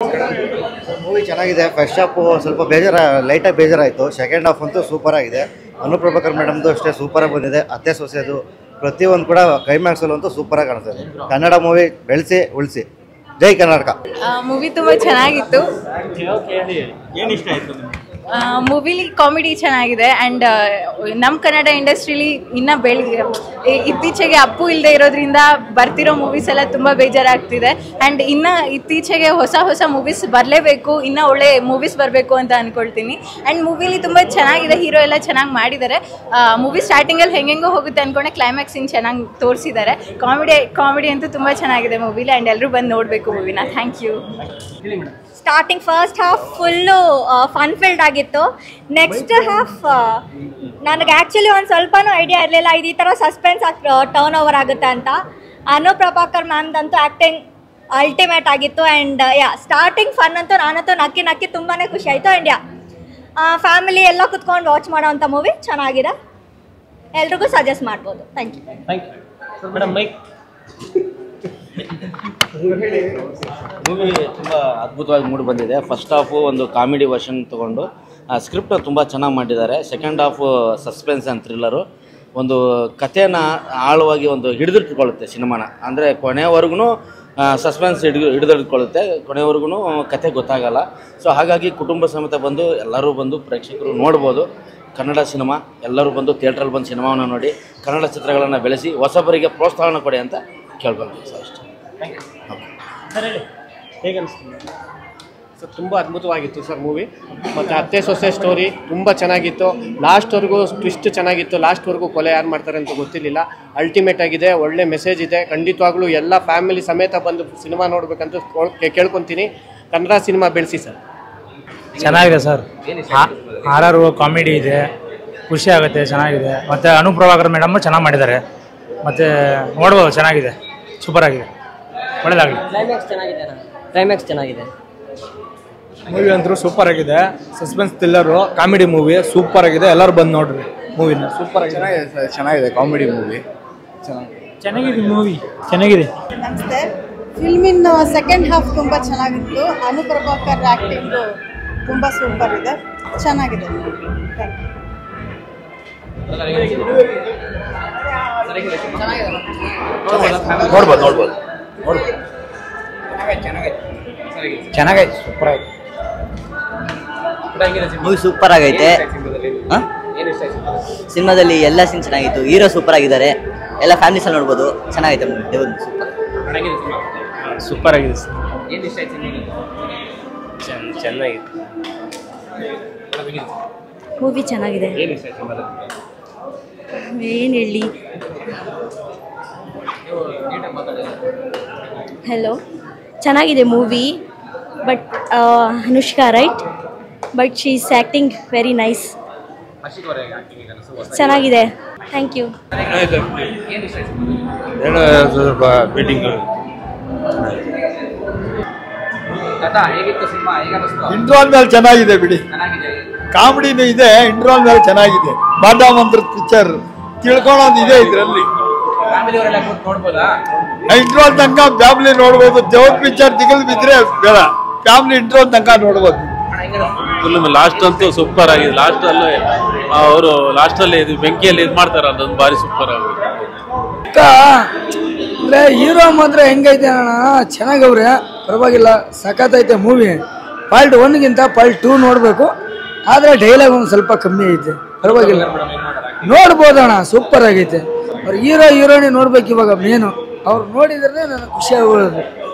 movie ಚೆನ್ನಾಗಿದೆ first half ಸ್ವಲ್ಪ ಬೇಜಾರ ಲೈಟಾಗಿ ಬೇಜಾರಾಯಿತು ಸೆಕೆಂಡ್ ಹಾಫ್ ಅಂತೂ ಸೂಪರ್ ಆಗಿದೆ ಅನುಪ್ರಭಾಕರ್ ಮೇಡಮ್ದು ಅಷ್ಟೇ ಸೂಪರಾಗಿ ಬಂದಿದೆ ಅತ್ತೆ ಸೊಸೆದು ಪ್ರತಿಯೊಂದು ಕೂಡ ಕ್ಲೈಮ್ಯಾಕ್ಸಲ್ಲಂತೂ ಸೂಪರಾಗಿ ಕಾಣಿಸ್ತದೆ ಕನ್ನಡ ಮೂವಿ ಬೆಳೆಸಿ ಉಳಿಸಿ ಜೈ ಕರ್ನಾಟಕ ಮೂವಿ ತುಂಬ ಚೆನ್ನಾಗಿತ್ತು ಏನು ಇಷ್ಟ ಆಯ್ತು ನಿಮ್ಗೆ ಮೂವಿಲಿ ಕಾಮಿಡಿ ಚೆನ್ನಾಗಿದೆ ಆ್ಯಂಡ್ ನಮ್ಮ ಕನ್ನಡ ಇಂಡಸ್ಟ್ರಿಲಿ ಇನ್ನೂ ಬೆಳಿ ಇ- ಇತ್ತೀಚೆಗೆ ಅಪ್ಪು ಇಲ್ಲದೆ ಇರೋದ್ರಿಂದ ಬರ್ತಿರೋ ಮೂವೀಸ್ ಎಲ್ಲ ತುಂಬ ಬೇಜಾರಾಗ್ತಿದೆ ಆ್ಯಂಡ್ ಇನ್ನು ಇತ್ತೀಚೆಗೆ ಹೊಸ ಹೊಸ ಮೂವೀಸ್ ಬರಲೇಬೇಕು ಇನ್ನೂ ಒಳ್ಳೆ ಮೂವೀಸ್ ಬರಬೇಕು ಅಂತ ಅಂದ್ಕೊಳ್ತೀನಿ ಆ್ಯಂಡ್ ಮೂವಿಲಿ ತುಂಬ ಚೆನ್ನಾಗಿದೆ ಹೀರೋ ಎಲ್ಲ ಚೆನ್ನಾಗಿ ಮಾಡಿದ್ದಾರೆ ಮೂವಿ ಸ್ಟಾರ್ಟಿಂಗಲ್ಲಿ ಹೆಂಗೆಂಗೋ ಹೋಗುತ್ತೆ ಅಂದ್ಕೊಂಡೆ ಕ್ಲೈಮ್ಯಾಕ್ಸ್ ಇನ್ನು ಚೆನ್ನಾಗಿ ತೋರಿಸಿದ್ದಾರೆ ಕಾಮಿಡಿ ಕಾಮಿಡಿ ಅಂತೂ ತುಂಬ ಚೆನ್ನಾಗಿದೆ ಮೂವಿಲಿ ಆ್ಯಂಡ್ ಎಲ್ಲರೂ ಬಂದು ನೋಡಬೇಕು ಮೂವಿನ thank you starting first half full fun filled ಆಗಿತ್ತು ನೆಕ್ಸ್ಟ್ ಹಾಫ್ ನನಗೆ ಆ್ಯಕ್ಚುಲಿ ಒಂದು ಸ್ವಲ್ಪನೂ ಐಡಿಯಾ ಇರಲಿಲ್ಲ ಇದು ಈ ಥರ ಸಸ್ಪೆನ್ಸ್ ಟರ್ನ್ ಓವರ್ ಆಗುತ್ತೆ ಅಂತ ಅನು ಪ್ರಭಾಕರ್ ಮ್ಯಾಮ್ದಂತೂ ಆ್ಯಕ್ಟಿಂಗ್ ಅಲ್ಟಿಮೇಟ್ ಆಗಿತ್ತು ಆ್ಯಂಡ್ ಯಾ ಸ್ಟಾರ್ಟಿಂಗ್ ಫನ್ ಅಂತೂ ನಾನಂತೂ ನಕ್ಕಿ ನಕ್ಕಿ ತುಂಬಾ ಖುಷಿ ಆಯಿತು ಆ್ಯಂಡ್ ಯಾ ಫ್ಯಾಮಿಲಿ ಎಲ್ಲ ಕುತ್ಕೊಂಡು ವಾಚ್ ಮಾಡೋವಂಥ ಮೂವಿ ಚೆನ್ನಾಗಿದೆ ಎಲ್ರಿಗೂ ಸಜೆಸ್ಟ್ ಮಾಡ್ಬೋದು thank you thank you madam mic movie ತುಂಬ ಅದ್ಭುತವಾಗಿ ಮೂಡಿ ಬಂದಿದೆ ಫಸ್ಟ್ ಹಾಫು ಒಂದು ಕಾಮಿಡಿ ವರ್ಷನ್ ತೊಗೊಂಡು ಸ್ಕ್ರಿಪ್ಟ್ ತುಂಬ ಚೆನ್ನಾಗಿ ಮಾಡಿದ್ದಾರೆ second half suspense and thriller ಒಂದು ಕಥೆನ ಆಳವಾಗಿ ಒಂದು ಹಿಡಿದಿಟ್ಕೊಳ್ಳುತ್ತೆ ಸಿನಿಮಾನ ಅಂದರೆ ಕೊನೆವರೆಗೂ ಸಸ್ಪೆನ್ಸ್ ಹಿಡಿದು ಹಿಡಿದಿಟ್ಕೊಳ್ಳುತ್ತೆ ಕೊನೆವರೆಗೂ ಕತೆ ಗೊತ್ತಾಗಲ್ಲ ಸೊ ಹಾಗಾಗಿ ಕುಟುಂಬ ಸಮೇತ ಬಂದು ಎಲ್ಲರೂ ಬಂದು ಪ್ರೇಕ್ಷಕರು ನೋಡ್ಬೋದು ಕನ್ನಡ ಸಿನಿಮಾ ಎಲ್ಲರೂ ಬಂದು ಥಿಯೇಟ್ರಲ್ಲಿ ಬಂದು ಸಿನಿಮಾವನ್ನು ನೋಡಿ ಕನ್ನಡ ಚಿತ್ರಗಳನ್ನು ಬೆಳೆಸಿ ಹೊಸಬರಿಗೆ ಪ್ರೋತ್ಸಾಹನ ಕೊಡಿ ಅಂತ ಕೇಳ್ಕೊಳ್ತೀನಿ ಸರ್ ಅಷ್ಟೇ ಸರ್ ಹೇಳಿ ಹೇಗೆ ಅನಿಸ್ತು ಸರ್ ತುಂಬ ಅದ್ಭುತವಾಗಿತ್ತು ಸರ್ ಮೂವಿ ಮತ್ತು ಅತ್ತೆ ಸೊಸೆ ಸ್ಟೋರಿ ತುಂಬ ಚೆನ್ನಾಗಿತ್ತು ಲಾಸ್ಟ್ವರೆಗೂ ಟ್ವಿಸ್ಟ್ ಚೆನ್ನಾಗಿತ್ತು ಲಾಸ್ಟ್ವರೆಗೂ ಕೊಲೆ ಯಾರು ಮಾಡ್ತಾರೆ ಅಂತ ಗೊತ್ತಿರಲಿಲ್ಲ ಅಲ್ಟಿಮೇಟ್ ಆಗಿದೆ ಒಳ್ಳೆ ಮೆಸೇಜ್ ಇದೆ ಖಂಡಿತವಾಗ್ಲೂ ಎಲ್ಲ ಫ್ಯಾಮಿಲಿ ಸಮೇತ ಬಂದು ಸಿನಿಮಾ ನೋಡ್ಬೇಕಂತ ಕೋ- ಕೇಳ್ಕೊತೀನಿ ಕನ್ನಡ ಸಿನಿಮಾ ಬೆಳೆಸಿ ಸರ್ ಚೆನ್ನಾಗಿದೆ ಸರ್ ಆರ್ ಕಾಮಿಡಿ ಇದೆ ಖುಷಿ ಆಗುತ್ತೆ ಚೆನ್ನಾಗಿದೆ ಮತ್ತು ಅನುಪ್ರಭಾಕರ್ ಮೇಡಮ್ ಚೆನ್ನಾಗಿ ಮಾಡಿದ್ದಾರೆ ಮತ್ತು ನೋಡ್ಬೋದು ಚೆನ್ನಾಗಿದೆ ಸೂಪರ್ ಆಗಿದೆ ಒಳ್ಳೆಯದಾಗಲಿ ಕ್ಲೈಮ್ಯಾಕ್ಸ್ ಚೆನ್ನಾಗಿದೆ ಕ್ಲೈಮ್ಯಾಕ್ಸ್ ಚೆನ್ನಾಗಿದೆ ಮೂವಿ ಅಂತೂ ಸೂಪರ್ ಆಗಿದೆ suspense thriller comedy movie super ಆಗಿದೆ ಎಲ್ಲರೂ ಬಂದು ನೋಡ್ರಿ ಮೂವಿನ ಸೂಪರ್ ಆಗಿದೆ ಚೆನ್ನಾಗಿದೆ ಚೆನ್ನಾಗಿದೆ ಕಾಮಿಡಿ ಮೂವಿ ಚೆನ್ನಾಗಿದೆ ಮೂವಿ ಚೆನ್ನಾಗಿದೆ ನಮಸ್ತೆ ಫಿಲ್ಮಿನ ಸೆಕೆಂಡ್ ಹಾಫ್ ತುಂಬ ಚೆನ್ನಾಗಿತ್ತು ಅನುಪ್ರಭಾಕರ್ ಆ್ಯಕ್ಟಿಂಗು ತುಂಬ ಸೂಪರ್ ಇದೆ ಚೆನ್ನಾಗಿದೆ ಥ್ಯಾಂಕ್ ಯು ನೋಡ್ಬೋದು ನೋಡ್ಬೋದು ಚೆನ್ನಾಗೈತೆ ಸೂಪರ್ ಆಗಿದೆ ಮೂವಿ ಸೂಪರ್ ಆಗೈತೆ ಸಿನಿಮಾದಲ್ಲಿ ಎಲ್ಲ ಸೀನ್ ಚೆನ್ನಾಗಿತ್ತು ಹೀರೋ ಸೂಪರ್ ಆಗಿದ್ದಾರೆ ಎಲ್ಲ ಫ್ಯಾಮಿಲೀಸ್ ಅಲ್ಲಿ ನೋಡ್ಬೋದು ಚೆನ್ನಾಗೈತೆ ಮೂವಿ ದೇವ್ರ ಸೂಪರ್ ಸೂಪರ್ ಆಗಿದೆ ಸರ್ ಚೆನ್ನಾಗಿತ್ತು ಮೂವಿ ಚೆನ್ನಾಗಿದೆ ಏನು ಇಷ್ಟ ಆಯ್ತು ಸಿನಿಮಾದಲ್ಲಿ ಏನು ಹೇಳಿ ಹಲೋ ಚೆನ್ನಾಗಿದೆ movie but Anushka right but she is acting very nice Harshit ಅವರ ಆಕ್ಟಿಂಗ್ ಈಗ ಅನಿಸ್ತು ಚೆನ್ನಾಗಿದೆ ಥ್ಯಾಂಕ್ ಯು ಸ್ವಲ್ಪ ಬೇಟಿಂಗ್ ಕಥಾ ಹೇಗಿತ್ತು ಸಿನಿಮಾ ಹೇಗೆ ಅನಿಸ್ತು ಇಂಟ್ರೋಲ್ ಮೇಲೆ ಚೆನ್ನಾಗಿದೆ ಬಿಡಿ ಚೆನ್ನಾಗಿದೆ ಕಾಮಿಡಿನೂ ಇದೆ ಇಂಟ್ರೋಲ್ ಮೇಲೆ ಚೆನ್ನಾಗಿದೆ ಬಾದಾಮಂತ್ರ ಪಿಕ್ಚರ್ ತಿಳ್ಕೊಳೋದು ಇದೆ ಇದರಲ್ಲಿ ಫ್ಯಾಮಿಲಿ ಅವರೆಲ್ಲ ಕೂತ್ ನೋಡ್ಬೋದಾ ಇಂಟ್ರೋಲ್ ತನಕ ಫ್ಯಾಮಿಲಿ ನೋಡ್ಬೋದು ದೇವ್ರ ಪಿಕ್ಚರ್ ದಿಗಲ್ ಬಿದ್ರೆ ಬೇಡ ಫ್ಯಾಮಿಲಿ ಇಂಟ್ರೋಲ್ ತನಕ ನೋಡ್ಬೋದು ಫಿಲ್ಮ್ ಲಾಸ್ಟ್ ಅಂತೂ ಸೂಪರ್ ಆಗಿದೆ ಲಾಸ್ಟ್ ಅಲ್ಲೂ ಅವರು ಲಾಸ್ಟ್ ಅಲ್ಲಿ ಇದು ಬೆಂಕಿಯಲ್ಲಿ ಇದು ಮಾಡ್ತಾರೆ ಅದೊಂದು ಬಾರಿ ಸೂಪರ್ ಆಗಿದೆ ಅಂದ್ರೆ ಹೀರೋ ಮಾತ್ರ ಹೆಂಗೈತೆ ಅಣ್ಣ ಚೆನ್ನಾಗವ್ರೆ ಪರವಾಗಿಲ್ಲ ಸಖತ್ತೈತೆ ಮೂವಿ ಪಾರ್ಟ್ ಒನ್ಗಿಂತ ಪಾರ್ಟ್ ಟೂ ನೋಡಬೇಕು ಆದರೆ ಡೈಲಾಗ್ ಒಂದು ಸ್ವಲ್ಪ ಕಮ್ಮಿ ಐತೆ ಪರವಾಗಿಲ್ಲ ನೋಡ್ಬೋದಣ್ಣ ಸೂಪರ್ ಆಗೈತೆ ಅವ್ರು ಹೀರೋ ಹೀರೋನಿ ನೋಡ್ಬೇಕು ಇವಾಗ ಮೇನು ಅವ್ರು ನೋಡಿದ್ರೆ ನನಗೆ ಖುಷಿ ಆಗೋದು